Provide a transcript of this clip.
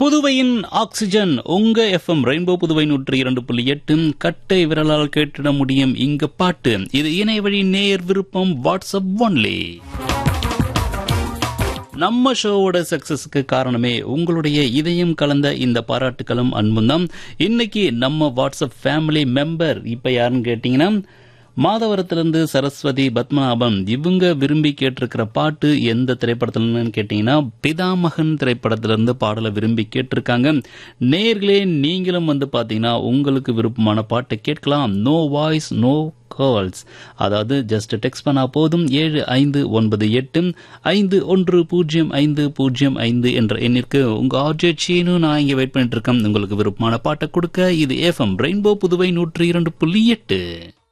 புதுவையின் ஆக்சிஜன் உங்க FM rainbow Puduvai நூற்றி இரண்டு புள்ளி எட்டு கட்டை விரலால் கேட்டிட முடியும் இங்க பாட்டு இது இணைய வழி நேர் விருப்பம் வாட்ஸ்அப் ஒன்லி நம்ம ஷோவோட சக்சஸ்க்கு காரணமே உங்களுடைய இதயம் கலந்த இந்த பாராட்டுகளும் அன்பும் தான் இன்னைக்கு நம்ம வாட்ஸ்அப் ஃபேமிலி மெம்பர் இப்ப யாருன்னு கேட்டீங்கன்னா மாதவரத்திலிருந்து சரஸ்வதி பத்மநாபன் இவங்க விரும்பி கேட்டிருக்கிற பாட்டு எந்த திரைப்படத்துலன்னு கேட்டீங்கன்னா பிதாமகன் திரைப்படத்திலிருந்து பாடலை விரும்பி கேட்டிருக்காங்க நேர்களே நீங்களும் வந்து பாத்தீங்கன்னா உங்களுக்கு விருப்பமான பாட்டை கேட்கலாம் நோ வாய்ஸ் நோ கால்ஸ் அதாவது ஜஸ்ட் டெக்ஸ்ட் பண்ணா போதும் ஏழு ஐந்து ஒன்பது எட்டு ஐந்து ஒன்று பூஜ்ஜியம் ஐந்து பூஜ்ஜியம் ஐந்து என்ற எண்ணிற்கு உங்க ஆர்ஜே சீனு நான் இங்க வெயிட் பண்ணிட்டு இருக்கேன் உங்களுக்கு விருப்பமான பாட்டை கொடுக்க இது எஃப்எம் ரெயின்போ புதுவை நூற்றி இரண்டு புள்ளி எட்டு